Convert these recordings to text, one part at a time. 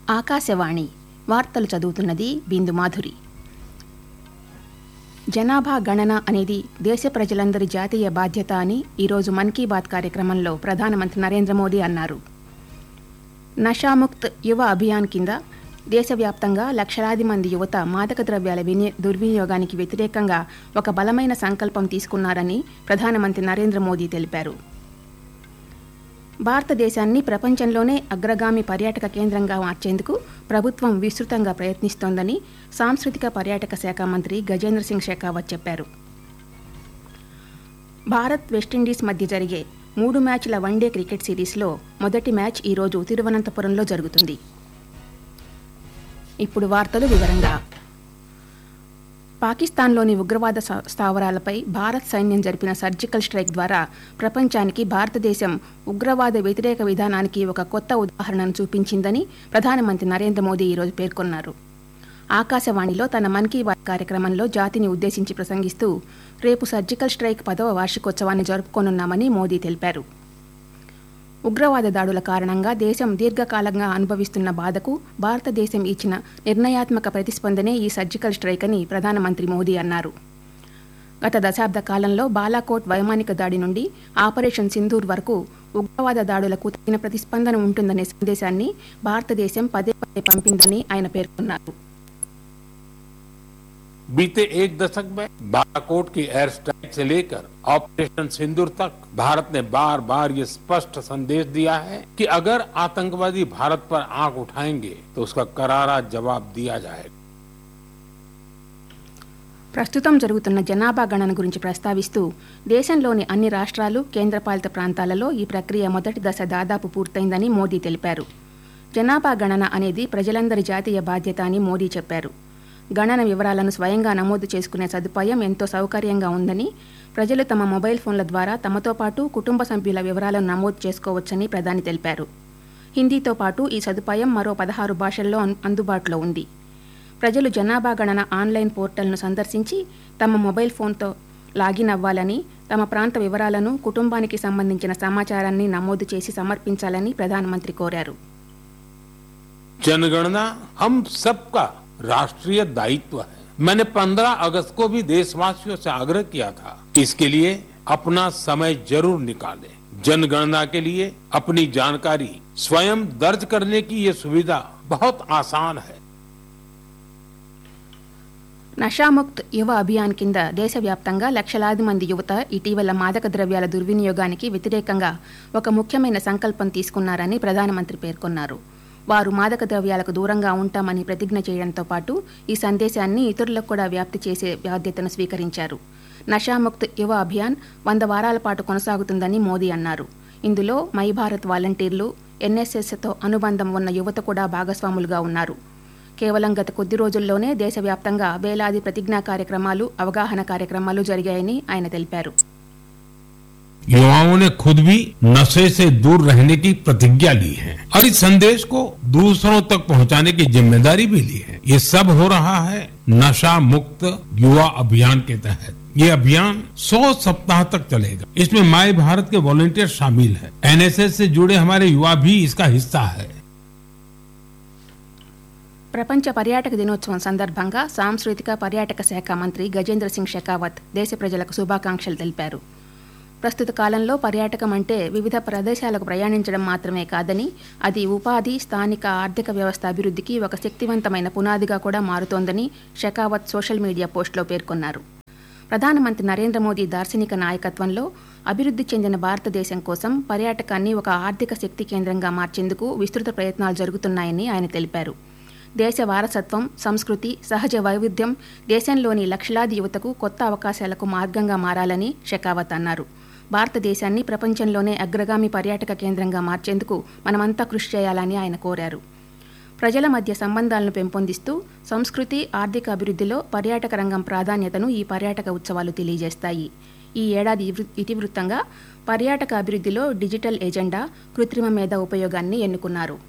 ఆకాశవాణి వార్తలు చదువుతున్నది బిందు మాధురి జనాభా గణన అనేది దేశ ప్రజలందరి జాతీయ బాధ్యత అని ఈరోజు మన్ కీ బాత్ కార్యక్రమంలో ప్రధానమంత్రి నరేంద్ర మోదీ అన్నారు నషాముక్త్ యువ అభియాన్ కింద దేశవ్యాప్తంగా లక్షలాది మంది యువత మాదక ద్రవ్యాల విని దుర్వినియోగానికి వ్యతిరేకంగా ఒక బలమైన సంకల్పం తీసుకున్నారని ప్రధానమంత్రి నరేంద్ర మోదీ తెలిపారు భారతదేశాన్ని ప్రపంచంలోనే అగ్రగామి పర్యాటక కేంద్రంగా మార్చేందుకు ప్రభుత్వం విస్తృతంగా ప్రయత్నిస్తోందని సాంస్కృతిక పర్యాటక శాఖ మంత్రి గజేంద్ర సింగ్ షెకావత్ చెప్పారు భారత్ వెస్టిండీస్ మధ్య జరిగే మూడు మ్యాచ్ల వన్డే క్రికెట్ సిరీస్లో మొదటి మ్యాచ్ ఈరోజు తిరువనంతపురంలో జరుగుతుంది ఇప్పుడు వార్తలు వివరంగా పాకిస్తాన్లోని ఉగ్రవాద స- స్థావరాలపై భారత్ సైన్యం జరిపిన సర్జికల్ స్ట్రైక్ ద్వారా ప్రపంచానికి భారతదేశం ఉగ్రవాద వ్యతిరేక విధానానికి ఒక కొత్త ఉదాహరణను చూపించిందని ప్రధానమంత్రి నరేంద్ర మోదీ ఈరోజు పేర్కొన్నారు ఆకాశవాణిలో తన మన్ కీ బాత్ కార్యక్రమంలో జాతిని ఉద్దేశించి ప్రసంగిస్తూ రేపు సర్జికల్ స్ట్రైక్ పదవ వార్షికోత్సవాన్ని జరుపుకోనున్నామని మోదీ తెలిపారు ఉగ్రవాద దాడుల కారణంగా దేశం దీర్ఘకాలంగా అనుభవిస్తున్న బాధకు భారతదేశం ఇచ్చిన నిర్ణయాత్మక ప్రతిస్పందనే ఈ సర్జికల్ స్ట్రైక్ అని ప్రధానమంత్రి మోదీ అన్నారు గత దశాబ్ద కాలంలో బాలాకోట్ వైమానిక దాడి నుండి ఆపరేషన్ సింధూర్ వరకు ఉగ్రవాద దాడులకు తగిన ప్రతిస్పందన ఉంటుందనే సందేశాన్ని భారతదేశం పదే పదే పంపిందని ఆయన పేర్కొన్నారు बीते एक दशक में बालाकोट की एयर स्ट्राइक से लेकर ऑपरेशन सिंदूर तक भारत ने बार बार ये स्पष्ट संदेश दिया है कि अगर आतंकवादी भारत पर आंख उठाएंगे तो उसका करारा जवाब दिया जाएगा ప్రస్తుతం జరుగుతున్న జనాభా గణన గురించి ప్రస్తావిస్తూ దేశంలోని అన్ని రాష్ట్రాలు కేంద్రపాలిత ప్రాంతాలలో ఈ ప్రక్రియ మొదటి దశ దాదాపు పూర్తయిందని మోదీ తెలిపారు జనాభా గణన అనేది ప్రజలందరి జాతీయ బాధ్యత అని మోదీ చెప్పారు గణన వివరాలను స్వయంగా నమోదు చేసుకునే సదుపాయం ఎంతో సౌకర్యంగా ఉందని ప్రజలు తమ మొబైల్ ఫోన్ల ద్వారా తమతో పాటు కుటుంబ సభ్యుల వివరాలను నమోదు చేసుకోవచ్చని ప్రధాని తెలిపారు హిందీతో పాటు ఈ సదుపాయం మరో పదహారు భాషల్లో అన్- అందుబాటులో ఉంది ప్రజలు జనాభా గణన ఆన్లైన్ పోర్టల్ను సందర్శించి తమ మొబైల్ ఫోన్తో లాగిన్ అవ్వాలని తమ ప్రాంత వివరాలను కుటుంబానికి సంబంధించిన సమాచారాన్ని నమోదు చేసి సమర్పించాలని ప్రధానమంత్రి కోరారు जनगणना हम सबका राष्ट्रीय दायित्व है मैंने 15 अगस्त को भी देशवासियों से आग्रह किया था कि इसके लिए अपना समय जरूर निकालें जनगणना के लिए अपनी जानकारी स्वयं दर्ज करने की ये सुविधा बहुत आसान है నషాముక్త్ యువ అభియాన్ కింద దేశవ్యాప్తంగా లక్షలాది మంది యువత ఇటీవల మాదక ద్రవ్యాల దుర్వినియోగానికి వ్యతిరేకంగా ఒక ముఖ్యమైన సంకల్పం తీసుకున్నారని ప్రధానమంత్రి పేర్కొన్నారు వారు మాదక ద్రవ్యాలకు దూరంగా ఉంటామని ప్రతిజ్ఞ చేయడంతో పాటు ఈ సందేశాన్ని ఇతరులకు కూడా వ్యాప్తి చేసే బాధ్యతను స్వీకరించారు నషాముక్త్ యువ అభియాన్ వంద వారాల పాటు కొనసాగుతుందని మోదీ అన్నారు ఇందులో మై భారత్ వాలంటీర్లు ఎన్ఎస్ఎస్తో అనుబంధం ఉన్న యువత కూడా భాగస్వాములుగా ఉన్నారు కేవలం గత కొద్ది రోజుల్లోనే దేశవ్యాప్తంగా వేలాది ప్రతిజ్ఞా కార్యక్రమాలు అవగాహన కార్యక్రమాలు జరిగాయని ఆయన తెలిపారు युवाओं ने खुद भी नशे से दूर रहने की प्रतिज्ञा ली है और इस संदेश को दूसरों तक पहुंचाने की जिम्मेदारी भी ली है ये सब हो रहा है नशा मुक्त युवा अभियान के तहत ये अभियान 100 सप्ताह तक चलेगा इसमें माई भारत के वॉलेंटियर शामिल है एनएसएस से जुड़े हमारे युवा भी इसका हिस्सा है ప్రపంచ పర్యాటక దినోత్సవం సందర్భంగా సాంస్కృతిక పర్యాటక శాఖ మంత్రి గజేంద్ర సింగ్ షెకావత్ దేశ ప్రజలకు శుభాకాంక్షలు తెలిపారు ప్రస్తుత కాలంలో పర్యాటకం అంటే వివిధ ప్రదేశాలకు ప్రయాణించడం మాత్రమే కాదని అది ఉపాధి స్థానిక ఆర్థిక వ్యవస్థ అభివృద్ధికి ఒక శక్తివంతమైన పునాదిగా కూడా మారుతోందని షెకావత్ సోషల్ మీడియా పోస్టులో పేర్కొన్నారు ప్రధానమంత్రి నరేంద్ర మోదీ దార్శనిక నాయకత్వంలో అభివృద్ధి చెందిన భారతదేశం కోసం పర్యాటకాన్ని ఒక ఆర్థిక శక్తి కేంద్రంగా మార్చేందుకు విస్తృత ప్రయత్నాలు జరుగుతున్నాయని ఆయన తెలిపారు దేశ వారసత్వం సంస్కృతి సహజ వైవిధ్యం దేశంలోని లక్షలాది యువతకు కొత్త అవకాశాలకు మార్గంగా మారాలని షెకావత్ అన్నారు భారతదేశాన్ని ప్రపంచంలోనే అగ్రగామి పర్యాటక కేంద్రంగా మార్చేందుకు మనమంతా కృషి చేయాలని ఆయన కోరారు ప్రజల మధ్య సంబంధాలను పెంపొందిస్తూ సంస్కృతి ఆర్థిక అభివృద్ధిలో పర్యాటక రంగం ప్రాధాన్యతను ఈ పర్యాటక ఉత్సవాలు తెలియజేస్తాయి ఈ ఏడాది ఇవృ- ఇతివృత్తంగా పర్యాటక అభివృద్ధిలో డిజిటల్ ఎజెండా కృత్రిమ మేధ ఉపయోగాన్ని ఎన్నుకున్నారు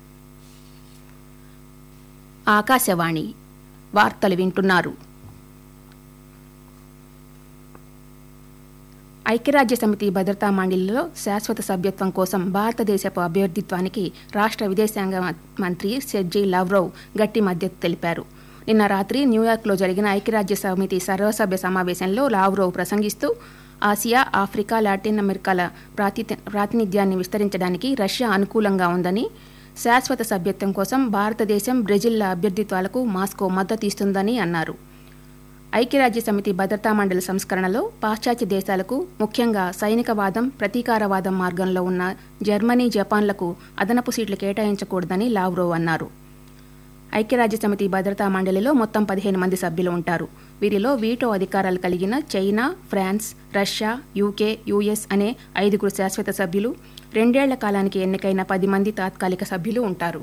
ఆకాశవాణి వార్తలు వింటున్నారు ఐక్యరాజ్య సమితి భద్రతా మండలిలో శాశ్వత సభ్యత్వం కోసం భారతదేశపు అభ్యర్థిత్వానికి రాష్ట్ర విదేశాంగ మంత్రి సెర్జీ లవ్రోవ్ గట్టి మద్దతు తెలిపారు నిన్న రాత్రి న్యూయార్క్లో జరిగిన ఐక్యరాజ్య సమితి సర్వసభ్య సమావేశంలో లావ్రోవ్ ప్రసంగిస్తూ ఆసియా ఆఫ్రికా లాటిన్ అమెరికాల ప్రాతి ప్రాతినిధ్యాన్ని విస్తరించడానికి రష్యా అనుకూలంగా ఉందని శాశ్వత సభ్యత్వం కోసం భారతదేశం బ్రెజిల్ల అభ్యర్థిత్వాలకు మాస్కో మద్దతు ఇస్తుందని అన్నారు ఐక్యరాజ్య సమితి భద్రతా మండలి సంస్కరణలో పాశ్చాత్య దేశాలకు ముఖ్యంగా సైనికవాదం ప్రతీకారవాదం మార్గంలో ఉన్న జర్మనీ జపాన్లకు అదనపు సీట్లు కేటాయించకూడదని లావ్రోవ్ అన్నారు ఐక్యరాజ్య సమితి భద్రతా మండలిలో మొత్తం పదిహేను మంది సభ్యులు ఉంటారు వీరిలో వీటో అధికారాలు కలిగిన China France Russia UK US అనే ఐదుగురు శాశ్వత సభ్యులు రెండేళ్ల కాలానికి ఎన్నికైన పది మంది తాత్కాలిక సభ్యులు ఉంటారు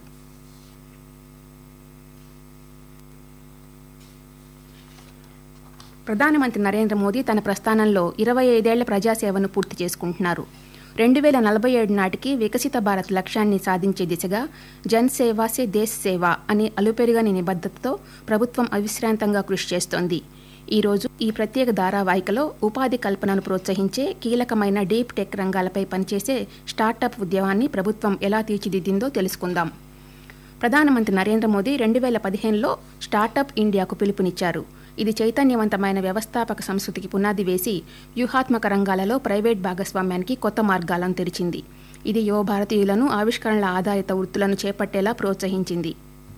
ప్రధానమంత్రి నరేంద్ర మోదీ తన ప్రస్థానంలో ఇరవై ఐదేళ్ల ప్రజాసేవను పూర్తి చేసుకుంటున్నారు రెండు వేల నలభై ఏడు నాటికి వికసిత భారత్ లక్ష్యాన్ని సాధించే దిశగా జన్ సేవా సే దేశ్ సేవ అనే అలుపెరుగని నిబద్ధతతో ప్రభుత్వం అవిశ్రాంతంగా కృషి చేస్తోంది ఈ రోజు ఈ ప్రత్యేక ధారావాహికలో ఉపాధి కల్పనను ప్రోత్సహించే కీలకమైన డీప్ టెక్ రంగాలపై పనిచేసే స్టార్టప్ ఉద్యమాన్ని ప్రభుత్వం ఎలా తీర్చిదిద్దిందో తెలుసుకుందాం ప్రధానమంత్రి నరేంద్ర మోదీ రెండు వేల పదిహేనులో స్టార్టప్ ఇండియాకు పిలుపునిచ్చారు ఇది చైతన్యవంతమైన వ్యవస్థాపక సంస్కృతికి పునాది వేసి వ్యూహాత్మక రంగాలలో ప్రైవేట్ భాగస్వామ్యానికి కొత్త మార్గాలను తెరిచింది ఇది యువ భారతీయులను ఆవిష్కరణల ఆధారిత వృత్తులను చేపట్టేలా ప్రోత్సహించింది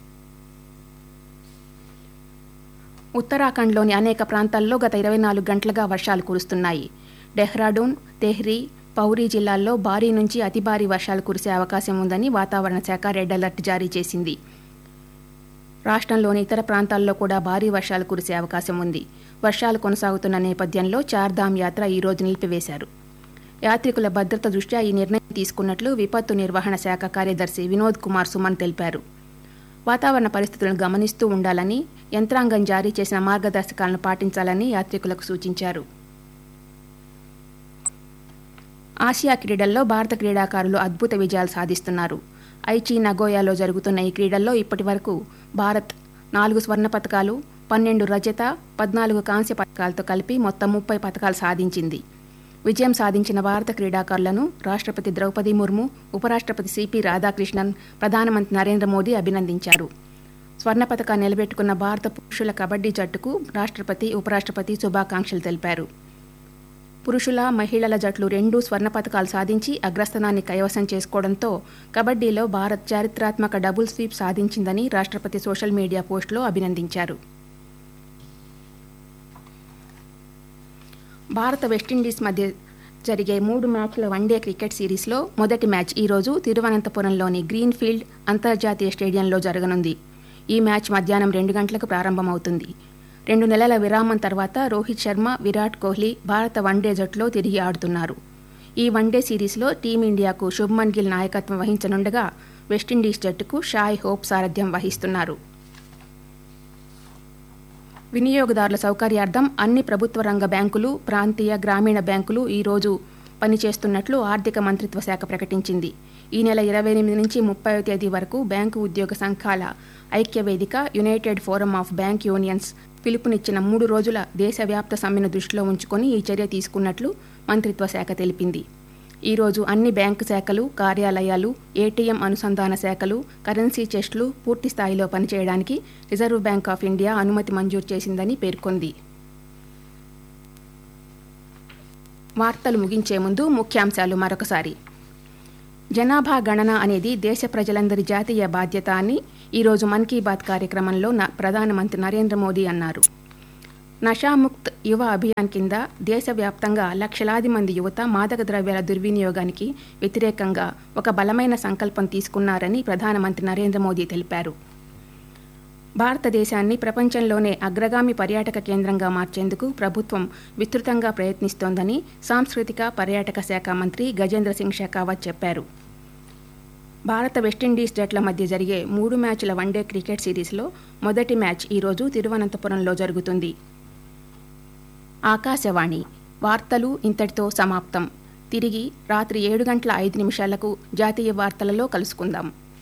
ఉత్తరాఖండ్లోని అనేక ప్రాంతాల్లో గత ఇరవై నాలుగు గంటలుగా వర్షాలు కురుస్తున్నాయి డెహ్రాడూన్ తెహ్రీ పౌరీ జిల్లాల్లో భారీ నుంచి అతి భారీ వర్షాలు కురిసే అవకాశం ఉందని వాతావరణ శాఖ రెడ్ అలర్ట్ జారీ చేసింది రాష్ట్రంలోని ఇతర ప్రాంతాల్లో కూడా భారీ వర్షాలు కురిసే అవకాశం ఉంది వర్షాలు కొనసాగుతున్న నేపథ్యంలో చార్ధామ్ యాత్ర ఈ రోజు నిలిపివేశారు యాత్రికుల భద్రత దృష్ట్యా ఈ నిర్ణయం తీసుకున్నట్లు విపత్తు నిర్వహణ శాఖ కార్యదర్శి వినోద్ కుమార్ సుమన్ తెలిపారు వాతావరణ పరిస్థితులను గమనిస్తూ ఉండాలని యంత్రాంగం జారీ చేసిన మార్గదర్శకాలను పాటించాలని యాత్రికులకు సూచించారు ఆసియా క్రీడల్లో భారత క్రీడాకారులు అద్భుత విజయాలు సాధిస్తున్నారు ఐచి నగోయాలో జరుగుతున్న ఈ క్రీడల్లో ఇప్పటి వరకు భారత్ నాలుగు స్వర్ణ పథకాలు పన్నెండు రజత పద్నాలుగు కాంస్య పథకాలతో కలిపి మొత్తం ముప్పై పథకాలు సాధించింది విజయం సాధించిన భారత క్రీడాకారులను రాష్ట్రపతి ద్రౌపది ముర్ము ఉపరాష్ట్రపతి సిపి రాధాకృష్ణన్ ప్రధానమంత్రి నరేంద్ర మోదీ అభినందించారు స్వర్ణ పథకాన్ని నిలబెట్టుకున్న భారత పురుషుల కబడ్డీ జట్టుకు రాష్ట్రపతి ఉపరాష్ట్రపతి శుభాకాంక్షలు తెలిపారు పురుషుల మహిళల జట్లు రెండూ స్వర్ణ పథకాలు సాధించి అగ్రస్థానాన్ని కైవసం చేసుకోవడంతో కబడ్డీలో భారత్ చారిత్రాత్మక డబుల్ స్వీప్ సాధించిందని రాష్ట్రపతి సోషల్ మీడియా పోస్టులో అభినందించారు భారత వెస్టిండీస్ మధ్య జరిగే మూడు మ్యాచ్ల వన్డే క్రికెట్ సిరీస్లో మొదటి మ్యాచ్ ఈరోజు తిరువనంతపురంలోని గ్రీన్ఫీల్డ్ అంతర్జాతీయ స్టేడియంలో జరగనుంది ఈ మ్యాచ్ మధ్యాహ్నం రెండు గంటలకు ప్రారంభమవుతుంది రెండు నెలల విరామం తర్వాత రోహిత్ శర్మ విరాట్ కోహ్లీ భారత వన్డే జట్టులో తిరిగి ఆడుతున్నారు ఈ వన్డే సిరీస్లో టీమిండియాకు శుభ్మన్ గిల్ నాయకత్వం వహించనుండగా వెస్టిండీస్ జట్టుకు షాయ్ హోప్ సారథ్యం వహిస్తున్నారు వినియోగదారుల సౌకర్యార్థం అన్ని ప్రభుత్వ రంగ బ్యాంకులు ప్రాంతీయ గ్రామీణ బ్యాంకులు ఈ రోజు పనిచేస్తున్నట్లు ఆర్థిక మంత్రిత్వ శాఖ ప్రకటించింది ఈ నెల ఇరవై ఎనిమిది నుంచి ముప్పై తేదీ వరకు బ్యాంకు ఉద్యోగ సంఘాల ఐక్య వేదిక united forum of bank unions పిలుపునిచ్చిన మూడు రోజుల దేశవ్యాప్త సమ్మెను దృష్టిలో ఉంచుకొని ఈ చర్య తీసుకున్నట్లు మంత్రిత్వ శాఖ తెలిపింది ఈ రోజు అన్ని బ్యాంకు శాఖలు కార్యాలయాలు ఏటీఎం అనుసంధాన శాఖలు కరెన్సీ చెస్ట్లు పూర్తి స్థాయిలో పనిచేయడానికి రిజర్వ్ బ్యాంక్ ఆఫ్ ఇండియా అనుమతి మంజూరు చేసిందని పేర్కొంది వార్తలు ముగించే ముందు ముఖ్యాంశాలు మరొకసారి జనాభా గణన అనేది దేశ ప్రజలందరి జాతీయ బాధ్యత అని ఈరోజు మన్ కీ బాత్ కార్యక్రమంలో న- ప్రధానమంత్రి నరేంద్ర మోదీ అన్నారు నషాముక్త్ యువ అభియాన్ కింద దేశవ్యాప్తంగా లక్షలాది మంది యువత మాదక ద్రవ్యాల దుర్వినియోగానికి వ్యతిరేకంగా ఒక బలమైన సంకల్పం తీసుకున్నారని ప్రధానమంత్రి నరేంద్ర మోదీ తెలిపారు భారతదేశాన్ని ప్రపంచంలోనే అగ్రగామి పర్యాటక కేంద్రంగా మార్చేందుకు ప్రభుత్వం విస్తృతంగా ప్రయత్నిస్తోందని సాంస్కృతిక పర్యాటక శాఖ మంత్రి గజేంద్ర సింగ్ షెకావత్ చెప్పారు భారత వెస్టిండీస్ జట్ల మధ్య జరిగే మూడు మ్యాచ్ల వన్డే క్రికెట్ సిరీస్లో మొదటి మ్యాచ్ ఈరోజు తిరువనంతపురంలో జరుగుతుంది ఆకాశవాణి వార్తలు ఇంతటితో సమాప్తం తిరిగి రాత్రి ఏడు గంటల ఐదు నిమిషాలకు జాతీయ వార్తలలో కలుసుకుందాం